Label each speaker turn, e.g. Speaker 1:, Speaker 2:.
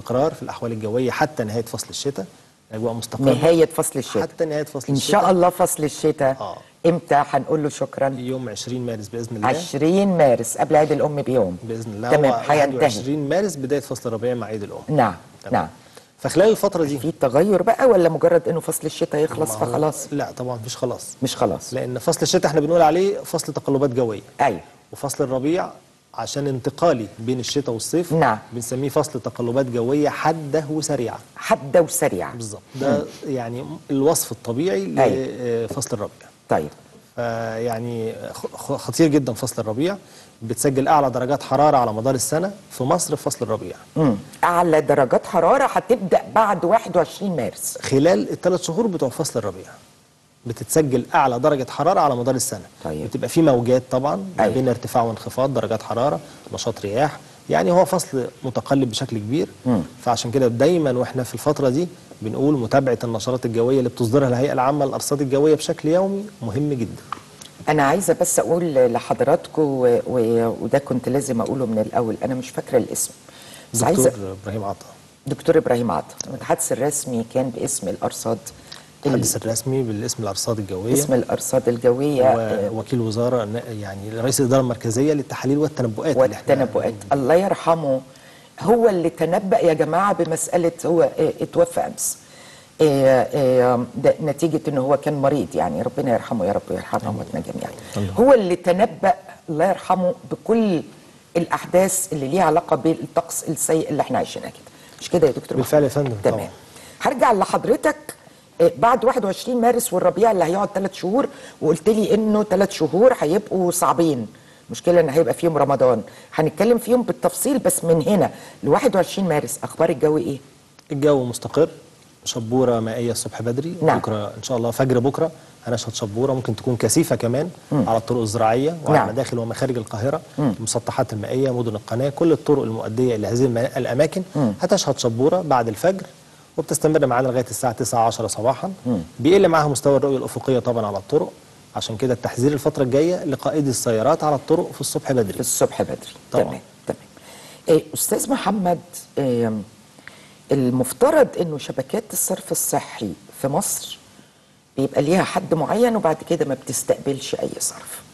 Speaker 1: استقرار في الاحوال الجويه حتى نهايه فصل الشتاء اجواء مستقره
Speaker 2: نهايه فصل الشتاء
Speaker 1: حتى نهايه فصل
Speaker 2: ان
Speaker 1: الشتاء
Speaker 2: شاء الله فصل الشتاء
Speaker 1: آه.
Speaker 2: امتى هنقول له شكرا
Speaker 1: يوم 20 مارس باذن الله
Speaker 2: 20 مارس قبل عيد الام بيوم
Speaker 1: باذن الله
Speaker 2: تمام
Speaker 1: هو
Speaker 2: هينتهي
Speaker 1: 21 مارس بدايه فصل الربيع مع عيد الام
Speaker 2: نعم
Speaker 1: تمام.
Speaker 2: نعم
Speaker 1: فخلال الفتره دي
Speaker 2: في تغير بقى ولا مجرد انه فصل الشتاء يخلص
Speaker 1: ما هو-
Speaker 2: فخلاص
Speaker 1: لا طبعا مفيش خلاص
Speaker 2: مش خلاص
Speaker 1: لان فصل الشتاء احنا بنقول عليه فصل تقلبات جويه
Speaker 2: ايوه
Speaker 1: وفصل الربيع عشان انتقالي بين الشتاء والصيف
Speaker 2: نعم.
Speaker 1: بنسميه فصل تقلبات جويه حاده وسريعه
Speaker 2: حاده وسريعه
Speaker 1: بالظبط ده يعني الوصف الطبيعي
Speaker 2: أيوة.
Speaker 1: لفصل الربيع
Speaker 2: طيب
Speaker 1: يعني خ- خطير جدا فصل الربيع بتسجل اعلى درجات حراره على مدار السنه في مصر في فصل الربيع
Speaker 2: مم. اعلى درجات حراره هتبدا بعد 21 مارس
Speaker 1: خلال الثلاث شهور بتوع فصل الربيع بتتسجل اعلى درجه حراره على مدار السنه
Speaker 2: طيب.
Speaker 1: بتبقى في موجات طبعا ما
Speaker 2: أيوة.
Speaker 1: بين ارتفاع وانخفاض درجات حراره نشاط رياح يعني هو فصل متقلب بشكل كبير
Speaker 2: مم.
Speaker 1: فعشان كده دايما واحنا في الفتره دي بنقول متابعه النشرات الجويه اللي بتصدرها الهيئه العامه للارصاد الجويه بشكل يومي مهم جدا
Speaker 2: انا عايزه بس اقول لحضراتكم و... و... وده كنت لازم اقوله من الاول انا مش فاكره الاسم بس
Speaker 1: دكتور
Speaker 2: عايزه
Speaker 1: ابراهيم عطا
Speaker 2: دكتور ابراهيم عطا المتحدث الرسمي كان باسم الارصاد
Speaker 1: المتحدث الرسمي بالاسم الارصاد الجويه
Speaker 2: اسم الارصاد الجويه آه،
Speaker 1: ووكيل وزاره يعني رئيس الاداره المركزيه للتحاليل والتنبؤات اللي إحنا
Speaker 2: والتنبؤات الله يرحمه هو اللي تنبأ يا جماعة بمسألة هو آه، اتوفى أمس آه، آه، ده نتيجة أنه هو كان مريض يعني ربنا يرحمه يا رب ويرحم أمواتنا جميعا هو اللي تنبأ الله يرحمه بكل الأحداث اللي ليها علاقة بالطقس السيء اللي احنا عايشينها كده مش كده يا دكتور
Speaker 1: بالفعل يا
Speaker 2: محمد؟
Speaker 1: فندم،
Speaker 2: تمام
Speaker 1: طبعا.
Speaker 2: هرجع لحضرتك آه، بعد 21 مارس والربيع اللي هيقعد ثلاث شهور وقلت لي انه ثلاث شهور هيبقوا صعبين مشكلة ان هيبقى فيهم رمضان هنتكلم فيهم بالتفصيل بس من هنا ل 21 مارس اخبار الجو ايه؟
Speaker 1: الجو مستقر شبوره مائيه الصبح بدري
Speaker 2: نعم.
Speaker 1: بكره ان شاء الله فجر بكره هنشهد شبوره ممكن تكون كثيفه كمان على الطرق الزراعيه وعلى
Speaker 2: نعم.
Speaker 1: مداخل ومخارج القاهره المسطحات المائيه مدن القناه كل الطرق المؤديه الى هذه الم- الاماكن هتشهد شبوره بعد الفجر وبتستمر معانا لغايه الساعه 9 10 صباحا بيقل معاها مستوى الرؤيه الافقيه طبعا على الطرق عشان كده التحذير الفتره الجايه لقائدي السيارات على الطرق في الصبح
Speaker 2: في
Speaker 1: بدري
Speaker 2: الصبح بدري
Speaker 1: طبعا.
Speaker 2: تمام تمام إيه استاذ محمد إيه المفترض انه شبكات الصرف الصحي في مصر بيبقى ليها حد معين وبعد كده ما بتستقبلش اي صرف